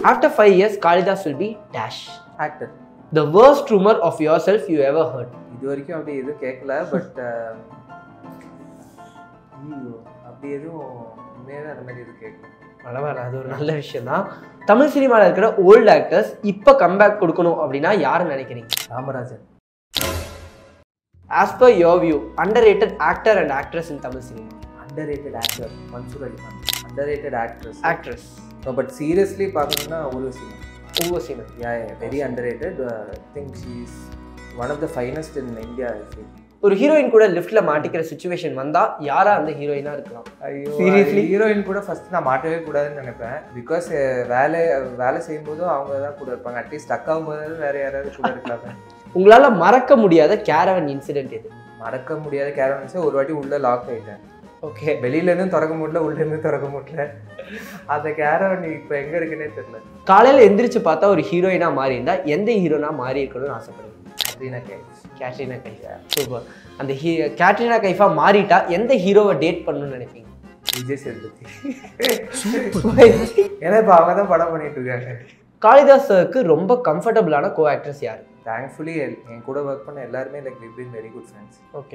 After five years Kalidas will be dash actor the worst rumour of yourself you ever heard இது வரைக்கும் அப்படி எதுவும் கேட்கல but ஐயோ அப்படி எதுவும் உண்மையாகவே அந்த மாதிரி எதுவும் கேட்கல பரவாயில்ல அது ஒரு நல்ல விஷயம் தான் தமிழ் சினிமாவில் இருக்கிற ஓல்டு ஆக்டர்ஸ் இப்போ கம்பேக் கொடுக்கணும் அப்படின்னா யாருன்னு நினைக்கிறீங்க Ramarajan as per your view underrated actor and actress in Tamil cinema underrated actor Mansoor Ali Khan underrated actress actress but seriously பார்க்கணும்னா ஊர்வசி உங்கள் cinema yeah very underrated think she is one of the finest in India ஒரு heroine கூட லிஃப்ட்ல மாட்டிக்கிற situation வந்தா யாரா அந்த ஹீரோயினா இருக்கலாம் ஐயோ Seriously? ஹீரோயின் கூட ஃபர்ஸ்ட் நான் மாட்டவே கூடாதுன்னு நினைப்பேன் பிகாஸ் வேலை வேலை செய்யும்போதும் அவங்க தான் கூட இருப்பாங்க அட்லீஸ்ட் அக்காவும் போது வேற யாராவது கூட இருக்கலாமே உங்களால மறக்க முடியாத கேரவன் இன்சிடென்ட் இது மறக்க முடியாத கேரவன்ஸை ஒரு வாட்டி உள்ள லாக் ஆயிட்டேன் ஓகே வெளியில இருந்தும் திறக்க முடியல உள்ள இருந்து திறக்க முடியல அந்த கேரவன் இப்போ எங்க இருக்குன்னே தெரியல காலையில எந்திரிச்சு பார்த்தா ஒரு ஹீரோயினா மாறி இருந்தா எந்த ஹீரோனா மாறி இருக்கணும்னு ஆசைப்படுவீங்க அப்படின்னா கேட்கு கேட்ரினா கைஃபா சூப்பர் அந்த ஹீ கேட்ரினா கைஃபா மாறிட்டா எந்த ஹீரோவை டேட் பண்ணணும்னு நினைப்பீங்க விஜய் சேதுபதி ஏன்னா இப்போ அவங்க தான் படம் பண்ணிட்டு இருக்காங்க காளிதாஸ் சருக்கு ரொம்ப கம்ஃபர்டபுளான கோ ஆக்ட்ரஸ் யாரு தேங்க்ஃபுல்லி என் கூட ஒர்க் பண்ண எல்லாருமே like we been very good friends okay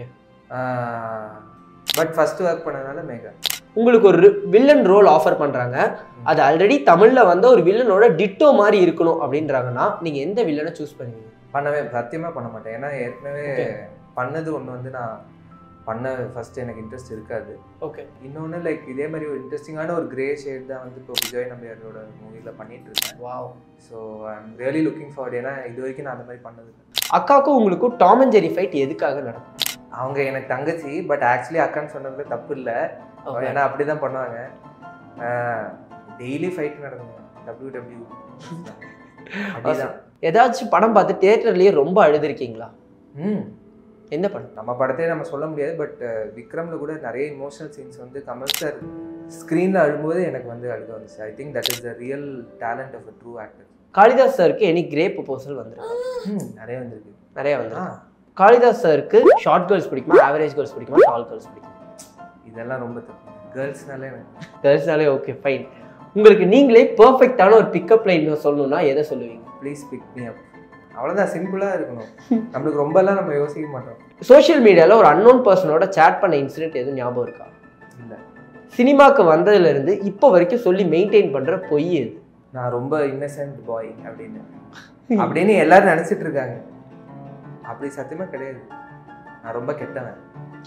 but first work பண்ணனால மேகா உங்களுக்கு ஒரு வில்லன் ரோல் ஆஃபர் பண்றாங்க அது ஆல்ரெடி தமிழ்ல வந்த ஒரு வில்லனோட டிட்டோ மாதிரி இருக்கணும் அப்படின்றாங்கன்னா நீங்க எந்த வில்லனை சூஸ் பண்ணுவீங்க பண்ணவே சத்தியமா பண்ண மாட்டேன் ஏன்னா ஏற்கனவே Okay. பண்ணது ஒன்று வந்து நான் பண்ண ஃபர்ஸ்ட் எனக்கு இன்ட்ரெஸ்ட் இருக்காது ஓகே இன்னொன்று லைக் இதே மாதிரி ஒரு இன்ட்ரெஸ்டிங்கான ஒரு கிரே ஷேட் தான் வந்து இப்போ விஜய் நம்பியாரோட மூவியில் பண்ணிட்டு இருக்கேன் wow so I am really looking forward ஏன்னா இது வரைக்கும் நான் அந்த மாதிரி பண்ணது இல்லை அக்காவுக்கும் உங்களுக்கும் டாம் அண்ட் ஜெரி ஃபைட் எதுக்காக நடக்கும் அவங்க எனக்கு தங்கச்சி பட் ஆக்சுவலி அக்கான்னு சொன்னதுல தப்பு இல்லை Okay. ஏன்னா அப்படி தான் பண்ணுவாங்க டெய்லி ஃபைட் நடக்கும் டபிள்யூ டபிள்யூ அப்படிதான் ஏதாச்சும் படம் பார்த்து தியேட்டர்லயே ரொம்ப அழுதுருக்கீங்களா ம் எந்த படம் நம்ம படத்தையே நம்ம சொல்ல முடியாது பட் விக்ரம்ல கூட நிறைய இமோஷனல் சீன்ஸ் வந்து கமல் சார் ஸ்க்ரீனில் அழும்போது எனக்கு வந்து அழுக வந்துச்சு I think that is the real talent of a true actor Kalidas சருக்கு எனி கிரே ப்ரொபோசல் வந்துருக்கு நிறைய வந்திருக்கு நிறைய ஆ வந்துருக்கு காளிதாஸ் சருக்கு ஷார்ட் கேர்ள்ஸ் பிடிக்குமா ஆவரேஜ் கேர்ள்ஸ் பிடிக்குமா டால் கேர்ள்ஸ் பிடிக்குமா இதெல்லாம் ரொம்ப தப்பு கேர்ள்ஸ்னாலே கேர்ள்ஸ்னாலே ஓகே ஃபைன் உங்களுக்கு நீங்களே பெர்ஃபெக்டான ஒரு பிக்கப் லைன் சொல்லணும்னா எதை சொல்லுவீங்க ப்ளீஸ் பிக் மீ அப் அவ்வளோதான் சிம்பிளாக இருக்கணும் நம்மளுக்கு ரொம்பலாம் நம்ம யோசிக்க மாட்டோம் சோஷியல் மீடியாவில் ஒரு அன்னோன் பர்சனோட சேட் பண்ண இன்சிடென்ட் எதுவும் ஞாபகம் இருக்கா இல்லை சினிமாக்கு வந்ததுல இருந்து இப்போ வரைக்கும் சொல்லி மெயின்டைன் பண்ற பொய் எது நான் ரொம்ப இன்னசென்ட் பாய் அப்படின்னு அப்படின்னு எல்லாரும் நினைச்சிட்டு இருக்காங்க அப்படி சத்தியமா கிடையாது நான் ரொம்ப கெட்டவன்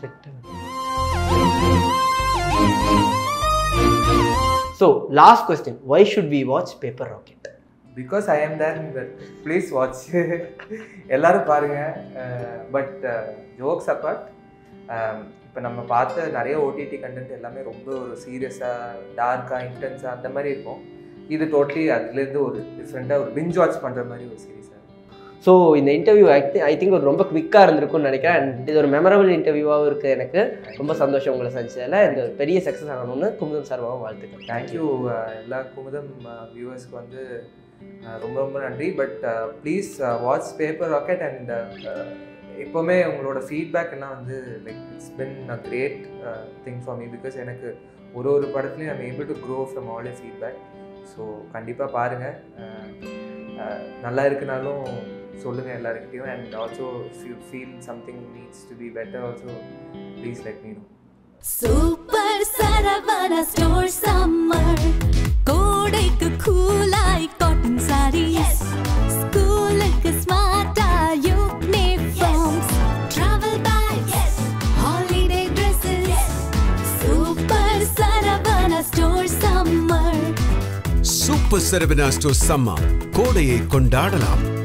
so last question why should we watch paper rocket because I am there in that please watch எல்லாரும் பாருங்க பட் ஜோக்ஸ் அப்பார்ட் இப்போ நம்ம பார்த்த நிறைய ஓடிடி கண்டென்ட் எல்லாமே ரொம்ப ஒரு சீரியஸாக டார்க்காக இன்டென்ஸாக அந்த மாதிரி இருக்கும் இது டோட்டலி அதுலேருந்து ஒரு டிஃப்ரெண்ட்டாக ஒரு பிஞ்ச் வாட்ச் பண்ணுற மாதிரி ஒரு சீரியஸாக ஸோ இந்த இன்டர்வியூ ஐ திங்க் ஒரு ரொம்ப குவிக்காக இருந்திருக்கும்னு நினைக்கிறேன் And இது ஒரு மெமரபிள் இன்டர்வியூவாகவும் இருக்குது எனக்கு ரொம்ப சந்தோஷம் உங்களை சந்திச்சதில் இந்த பெரிய சக்ஸஸ் ஆகணும்னு குமுதம் சார்பாகவும் வாழ்த்துக்கள் தேங்க்யூ எல்லா குமுதம் வியூவர்ஸ்க்கு வந்து அஹ், ரொம்ப ரொம்ப நன்றி but please watch paper rocket and எப்போவுமே உங்களோட ஃபீட்பேக் எல்லாம் வந்து like it's been a great thing for me because எனக்கு ஒரு ஒரு படத்துலையும் I'm able to grow from all feedback so கண்டிப்பாக பாருங்கள் நல்லா இருக்குனாலும் சொல்லுங்கள் எல்லாருக்கிட்டையும் and also you feel something needs to be better also please let me know super Saravana store summer கோடைக்கு கூலாய் காட்டன் சாரீஸ் ஸ்கூலுக்கு ஸ்மார்ட்டா uniforms travel bags holiday dresses super Saravana store summer super Saravana store சம்மா கோடையை கொண்டாடலாம்